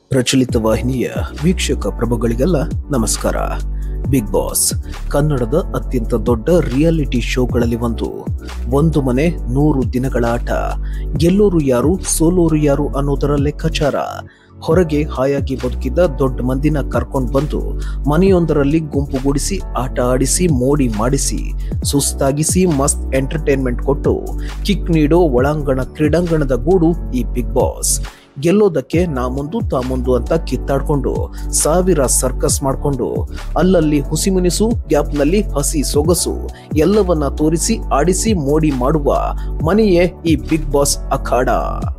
ಪ್ರಚಲಿತ ವಾಹಿನಿಯ ವೀಕ್ಷಕ ಪ್ರಭುಗಳಿಗೆಲ್ಲ ನಮಸ್ಕಾರ ಬಿಗ್ ಬಾಸ್ ಕನ್ನಡದ ಅತ್ಯಂತ ದೊಡ್ಡ ರಿಯಾಲಿಟಿ ಶೋಗಳಲ್ಲಿ ಒಂದು ಒಂದು ಮನೆ ನೂರು ದಿನಗಳ ಆಟ ಗೆಲ್ಲೋರು ಯಾರು ಸೋಲೋರು ಯಾರು ಅನ್ನೋದರ ಲೆಕ್ಕಾಚಾರ ಹೊರಗೆ ಹಾಯಾಗಿ ಬದುಕಿದ್ದ ದೊಡ್ಡ ಮಂದಿನ ಕರ್ಕೊಂಡು ಬಂದು ಮನೆಯೊಂದರಲ್ಲಿ ಗುಂಪುಗೂಡಿಸಿ ಆಟ ಆಡಿಸಿ ಮೋಡಿ ಮಾಡಿಸಿ ಸುಸ್ತಾಗಿಸಿ ಮಸ್ತ್ ಎಂಟರ್ಟೈನ್ಮೆಂಟ್ ಕೊಟ್ಟು ಕಿಕ್ ನೀಡೋ ಒಳಾಂಗಣ ಕ್ರೀಡಾಂಗಣದ ಗೂಡು ಈ ಬಿಗ್ ಬಾಸ್ ಗೆಲ್ಲೋದಕ್ಕೆ ನಾ ಮುಂದು ತಾ ಮುಂದು ಅಂತ ಕಿತ್ತಾಡ್ಕೊಂಡು ಸಾವಿರ ಸರ್ಕಸ್ ಮಾಡ್ಕೊಂಡು ಅಲ್ಲಲ್ಲಿ ಹುಸಿಮುನಿಸು ಗ್ಯಾಪ್ನಲ್ಲಿ ಹಸಿ ಸೊಗಸು ಎಲ್ಲವನ್ನ ತೋರಿಸಿ ಆಡಿಸಿ ಮೋಡಿ ಮಾಡುವ ಮನೆಯೇ ಈ ಬಿಗ್ ಬಾಸ್ ಅಖಾಡ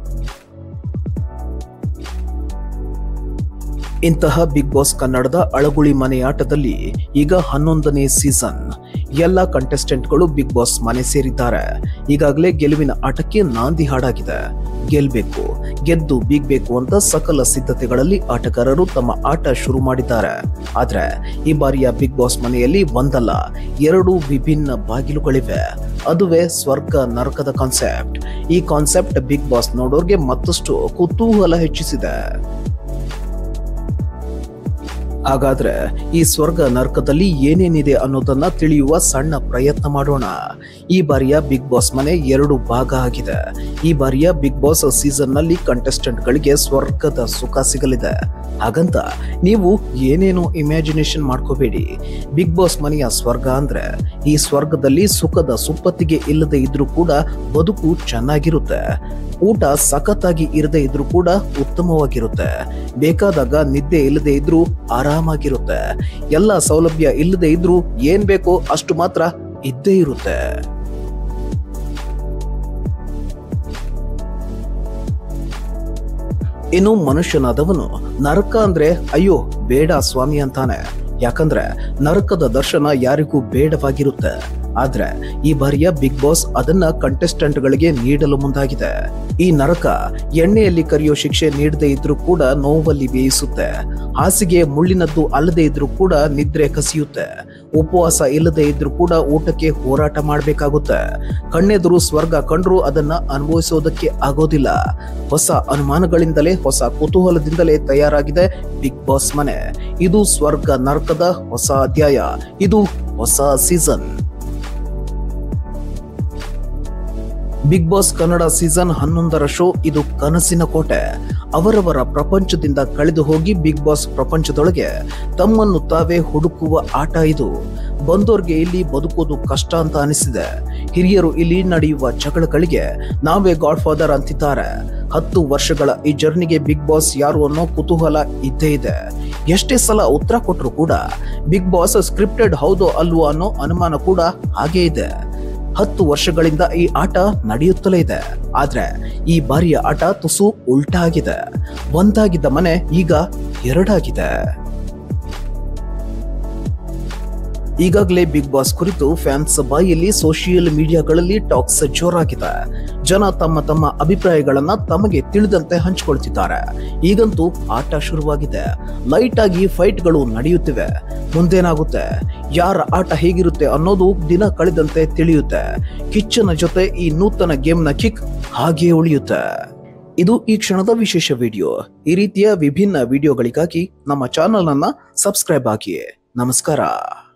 ಇಂತಹ ಬಿಗ್ ಬಾಸ್ ಕನ್ನಡದ ಅಳಗುಳಿ ಮನೆ ಆಟದಲ್ಲಿ ಈಗ ಹನ್ನೊಂದನೇ ಸೀಸನ್ ಎಲ್ಲ ಕಂಟೆಸ್ಟೆಂಟ್ಗಳು ಬಿಗ್ ಬಾಸ್ ಮನೆ ಸೇರಿದ್ದಾರೆ ಈಗಾಗಲೇ ಗೆಲುವಿನ ಆಟಕ್ಕೆ ನಾಂದಿ ಹಾಡಾಗಿದೆ ಗೆಲ್ಬೇಕು ಗೆದ್ದು ಬೀಗ್ಬೇಕು ಅಂತ ಸಕಲ ಸಿದ್ಧತೆಗಳಲ್ಲಿ ಆಟಗಾರರು ತಮ್ಮ ಆಟ ಶುರು ಮಾಡಿದ್ದಾರೆ ಆದ್ರೆ ಈ ಬಾರಿಯ ಬಿಗ್ ಬಾಸ್ ಮನೆಯಲ್ಲಿ ಒಂದಲ್ಲ ಎರಡು ವಿಭಿನ್ನ ಬಾಗಿಲುಗಳಿವೆ ಅದುವೇ ಸ್ವರ್ಗ ನರಕದ ಕಾನ್ಸೆಪ್ಟ್ ಈ ಕಾನ್ಸೆಪ್ಟ್ ಬಿಗ್ ಬಾಸ್ ನೋಡೋರ್ಗೆ ಮತ್ತಷ್ಟು ಕುತೂಹಲ ಹೆಚ್ಚಿಸಿದೆ ಹಾಗಾದ್ರೆ ಈ ಸ್ವರ್ಗ ನರ್ಕದಲ್ಲಿ ಏನೇನಿದೆ ಅನ್ನೋದನ್ನ ತಿಳಿಯುವ ಸಣ್ಣ ಪ್ರಯತ್ನ ಮಾಡೋಣ ಈ ಬಾರಿಯ ಬಿಗ್ ಬಾಸ್ ಮನೆ ಎರಡು ಭಾಗ ಆಗಿದೆ ಈ ಬಾರಿಯ ಬಿಗ್ ಬಾಸ್ ಸೀಸನ್ ನಲ್ಲಿ ಕಂಟೆಸ್ಟೆಂಟ್ ಗಳಿಗೆ ಸ್ವರ್ಗದ ಸುಖ ಸಿಗಲಿದೆ ಹಾಗಂತ ನೀವು ಏನೇನೋ ಇಮ್ಯಾಜಿನೇಷನ್ ಮಾಡ್ಕೋಬೇಡಿ ಬಿಗ್ ಬಾಸ್ ಮನೆಯ ಸ್ವರ್ಗ ಅಂದ್ರೆ ಈ ಸ್ವರ್ಗದಲ್ಲಿ ಸುಖದ ಸುಪ್ಪತ್ತಿಗೆ ಇಲ್ಲದೆ ಇದ್ರೂ ಕೂಡ ಬದುಕು ಚೆನ್ನಾಗಿರುತ್ತೆ ಊಟ ಸಖತ್ತಾಗಿ ಇರದೇ ಇದ್ರೂ ಕೂಡ ಉತ್ತಮವಾಗಿರುತ್ತೆ ಬೇಕಾದಾಗ ನಿದ್ದೆ ಇಲ್ಲದೆ ಇದ್ರೂ ಆರಾಮಾಗಿರುತ್ತೆ ಎಲ್ಲ ಸೌಲಭ್ಯ ಇಲ್ಲದೆ ಇದ್ರೂ ಏನ್ ಬೇಕೋ ಅಷ್ಟು ಮಾತ್ರ ಇದ್ದೇ ಇರುತ್ತೆ ಇನ್ನು ಮನುಷ್ಯನಾದವನು ನರಕ ಅಂದ್ರೆ ಅಯ್ಯೋ ಬೇಡ ಸ್ವಾಮಿ ಅಂತಾನೆ ಯಾಕಂದ್ರೆ ನರಕದ ದರ್ಶನ ಯಾರಿಗೂ ಬೇಡವಾಗಿರುತ್ತೆ ಆದ್ರೆ ಈ ಬಾರಿಯ ಬಿಗ್ ಬಾಸ್ ಅದನ್ನ ಕಂಟೆಸ್ಟೆಂಟ್ ಗಳಿಗೆ ನೀಡಲು ಮುಂದಾಗಿದೆ ಈ ನರಕ ಎಣ್ಣೆಯಲ್ಲಿ ಕರಿಯೋ ಶಿಕ್ಷೆ ನೀಡದೇ ಇದ್ರೂ ಕೂಡ ನೋವಲ್ಲಿ ಬೇಯಿಸುತ್ತೆ ಹಾಸಿಗೆ ಮುಳ್ಳಿನದ್ದು ಅಲ್ಲದೆ ಇದ್ರೂ ಕೂಡ ನಿದ್ರೆ ಕಸಿಯುತ್ತೆ ಉಪವಾಸ ಇಲ್ಲದೆ ಇದ್ರೂ ಕೂಡ ಊಟಕ್ಕೆ ಹೋರಾಟ ಮಾಡಬೇಕಾಗುತ್ತೆ ಕಣ್ಣೆದುರು ಸ್ವರ್ಗ ಕಂಡ್ರು ಅದನ್ನ ಅನುಭವಿಸೋದಕ್ಕೆ ಆಗೋದಿಲ್ಲ ಹೊಸ ಅನುಮಾನಗಳಿಂದಲೇ ಹೊಸ ಕುತೂಹಲದಿಂದಲೇ ತಯಾರಾಗಿದೆ ಬಿಗ್ ಬಾಸ್ ಮನೆ ಇದು ಸ್ವರ್ಗ ನರಕದ ಹೊಸ ಅಧ್ಯಾಯ ಇದು ಹೊಸ season Big Boss Kannada season ಹನ್ನೊಂದರ ಶೋ ಇದು ಕನಸಿನ ಕೋಟೆ ಅವರವರ ಪ್ರಪಂಚದಿಂದ ಕಳೆದು ಹೋಗಿ ಬಿಗ್ ಬಾಸ್ ಪ್ರಪಂಚದೊಳಗೆ ತಮ್ಮನ್ನು ತಾವೇ ಹುಡುಕುವ ಆಟ ಇದು ಬಂದೋರ್ಗೆ ಇಲ್ಲಿ ಬದುಕೋದು ಕಷ್ಟ ಅಂತ ಅನಿಸಿದೆ ಹಿರಿಯರು ಇಲ್ಲಿ ನಡೆಯುವ ಜಗಳಗಳಿಗೆ ನಾವೇ ಗಾಡ್ ಫಾದರ್ ಅಂತಿದ್ದಾರೆ ಹತ್ತು ವರ್ಷಗಳ ಈ ಜರ್ನಿಗೆ ಬಿಗ್ ಬಾಸ್ ಯಾರು ಅನ್ನೋ ಕುತೂಹಲ ಇದ್ದೇ ಇದೆ ಎಷ್ಟೇ ಸಲ ಉತ್ತರ ಕೊಟ್ಟರು ಕೂಡ ಬಿಗ್ ಬಾಸ್ ಸ್ಕ್ರಿಪ್ಟೆಡ್ ಹೌದೋ ಅಲ್ವೋ ಅನ್ನೋ ಅನುಮಾನ ಕೂಡ ಹಾಗೇ ಇದೆ ಹತ್ತು ವರ್ಷಗಳಿಂದ ಈ ಆಟ ನಡೆಯುತ್ತಲೇ ಇದೆ ಆದ್ರೆ ಈ ಬಾರಿಯ ಆಟ ತುಸು ಉಲ್ಟಾ ಆಗಿದೆ ಒಂದಾಗಿದ್ದ ಮನೆ ಈಗ ಎರಡಾಗಿದೆ ಈಗಾಗಲೇ ಬಿಗ್ ಬಾಸ್ ಕುರಿತು ಫ್ಯಾನ್ಸ್ ಬಾಯಲ್ಲಿ ಸೋಷಿಯಲ್ ಮೀಡಿಯಾಗಳಲ್ಲಿ ಟಾಕ್ಸ್ ಜೋರಾಗಿದೆ ಜನ ತಮ್ಮ ತಮ್ಮ ಅಭಿಪ್ರಾಯಗಳನ್ನ ತಮಗೆ ತಿಳಿದಂತೆ ಹಂಚಿಕೊಳ್ತಿದ್ದಾರೆ ಈಗಂತೂ ಆಟ ಶುರುವಾಗಿದೆ ಲೈಟ್ ಆಗಿ ಫೈಟ್ಗಳು ನಡೆಯುತ್ತಿವೆ ಮುಂದೇನಾಗುತ್ತೆ ಯಾರ ಆಟ ಹೇಗಿರುತ್ತೆ ಅನ್ನೋದು ದಿನ ಕಳೆದಂತೆ ತಿಳಿಯುತ್ತೆ ಕಿಚ್ಚನ ಜೊತೆ ಈ ನೂತನ ಗೇಮ್ನ ಕಿಕ್ ಹಾಗೆ ಉಳಿಯುತ್ತೆ ಇದು ಈ ಕ್ಷಣದ ವಿಶೇಷ ವಿಡಿಯೋ ಈ ರೀತಿಯ ವಿಭಿನ್ನ ವಿಡಿಯೋಗಳಿಗಾಗಿ ನಮ್ಮ ಚಾನೆಲ್ ಅನ್ನ ಸಬ್ಸ್ಕ್ರೈಬ್ ಆಗಿ ನಮಸ್ಕಾರ